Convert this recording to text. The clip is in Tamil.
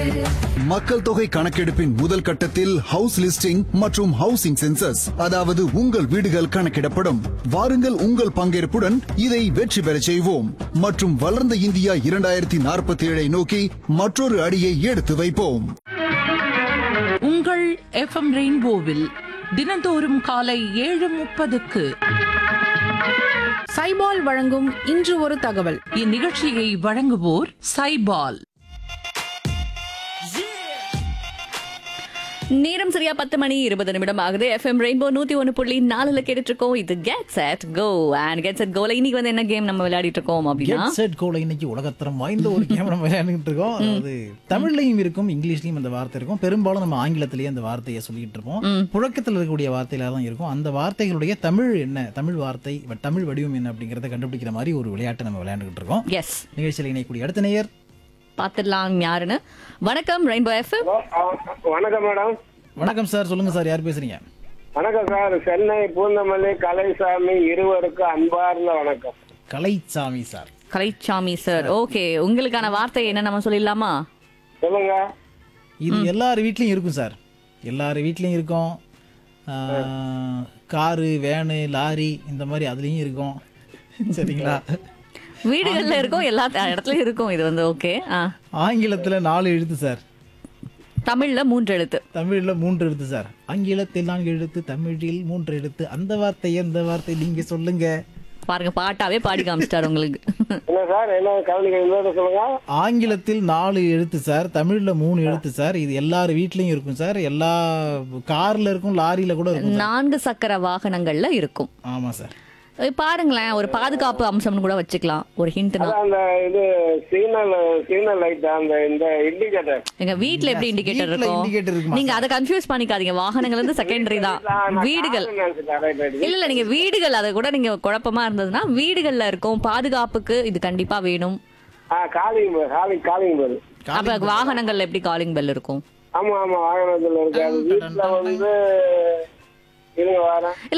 மக்கள் தொகை கணக்கெடுப்பின் முதல் கட்டத்தில் ஹவுஸ் லிஸ்டிங் மற்றும் ஹவுசிங் சென்சஸ் அதாவது உங்கள் வீடுகள் கணக்கிடப்படும் வாருங்கள் உங்கள் பங்கேற்புடன் இதை வெற்றி பெறச் செய்வோம் மற்றும் வளர்ந்த இந்தியா இரண்டாயிரத்தி நாற்பத்தி ஏழை நோக்கி மற்றொரு அடியை எடுத்து வைப்போம் உங்கள் எஃப்எம் ரெயின்போவில் தினந்தோறும் காலை ஏழு முப்பதுக்கு சைபால் வழங்கும் இன்று ஒரு தகவல் இந்நிகழ்ச்சியை வழங்குவோர் சைபால் நேரம் சரியா பத்து மணி இருபது நிமிடம் ஆகுது எஃப்எம் ரெயின்போ நூத்தி ஒன்னு புள்ளி நாலுல கேட்டுட்டு இருக்கோம் இது get set go and get set கோல இன்னைக்கு வந்து என்ன கேம் நம்ம விளையாடிட்டு இருக்கோம் அப்படின்னா கெட் செட் கோல இன்னைக்கு உலகத்தரம் வாய்ந்த ஒரு கேம் நம்ம விளையாண்டுட்டு இருக்கோம் அதாவது தமிழ்லையும் இருக்கும் இங்கிலீஷ்லயும் அந்த வார்த்தை இருக்கும் பெரும்பாலும் நம்ம ஆங்கிலத்திலேயே அந்த வார்த்தையை சொல்லிட்டு இருப்போம் புழக்கத்தில் இருக்கக்கூடிய வார்த்தையில தான் இருக்கும் அந்த வார்த்தைகளுடைய தமிழ் என்ன தமிழ் வார்த்தை வ- தமிழ் வடிவம் என்ன அப்படிங்கறத கண்டுபிடிக்கிற மாதிரி ஒரு விளையாட்டு நம்ம விளையாண்டுகிட்டு இருக்கோம் எஸ் நிகழ்ச்சியில் இணையக்கூடிய அடுத்த நேயர் பாத்துடலாம் யாருன்னு வணக்கம் ரெயின்போ எஃப்எம் வணக்கம் மேடம் வணக்கம் சார் சொல்லுங்க சார் யார் பேசுறீங்க வணக்கம் சார் சென்னை பூந்தமல்லி கலைசாமி இருவருக்கும் அன்பார்ந்த வணக்கம் Kalaisamy sir Kalaisamy sir okay உங்களுக்கான வார்த்தை என்ன நம்ம சொல்லிடலாமா சொல்லுங்க இது எல்லார் வீட்லயும் இருக்கும் சார் எல்லார் வீட்லயும் இருக்கும் ஆஹ், காரு வேனு லாரி இந்த மாதிரி அதுலயும் இருக்கும் சரிங்களா வீடுகள்ல இருக்கும் எல்லா இடத்துலயும் இருக்கும் இது வந்து ஓகே ஆங்கிலத்துல நாலு எழுத்து சார் தமிழ்ல மூன்று எழுத்து தமிழ்ல மூன்று எழுத்து சார் ஆங்கிலத்தில் நான்கு எழுத்து தமிழில் மூன்று எழுத்து அந்த வார்த்தை எந்த வார்த்தை நீங்க சொல்லுங்க பாருங்க பாட்டாவே பாடி காமிச்சிட்டாரு உங்களுக்கு என்ன சார் என்ன கவனிக்க இன்னொரு சொல்லுங்க ஆங்கிலத்தில் நாலு எழுத்து சார் தமிழ்ல மூணு எழுத்து சார் இது எல்லார் வீட்லயும் இருக்கும் சார் எல்லா கார்ல இருக்கும் லாரியில கூட இருக்கும் சார். நான்கு சக்கர வாகனங்கள்ல இருக்கும் ஆமா சார் அஹ் பாருங்களேன் ஒரு பாதுகாப்பு அம்சம்னு கூட வச்சுக்கலாம் ஒரு ஹிண்ட் தான் அதான் அந்த இது சிக்னல் சிக்னல் லைட் அந்த இந்த இண்டிகேட்டர் எங்க வீட்ல எப்படி இண்டிகேட்டர் வீட்ல இருக்கும் indicator இருக்குமா நீங்க அதை கன்ஃபியூஸ் பண்ணிக்காதீங்க வாகனங்கள் வந்து செகண்டரி தான் வீடுகள் இல்ல இல்ல நீங்க வீடுகள் அதை கூட நீங்க குழப்பமா இருந்ததுன்னா வீடுகள்ல இருக்கும் பாதுகாப்புக்கு இது கண்டிப்பா வேணும் காலிங் பேர் காலிங் காலிங் பேர் அப்ப வாகனங்கள்ல எப்படி காலிங் பெல் இருக்கும் ஆமா ஆமா வாகனத்துல இருக்கு அது வீட்டுல வந்து இருங்க வரேன் இல்ல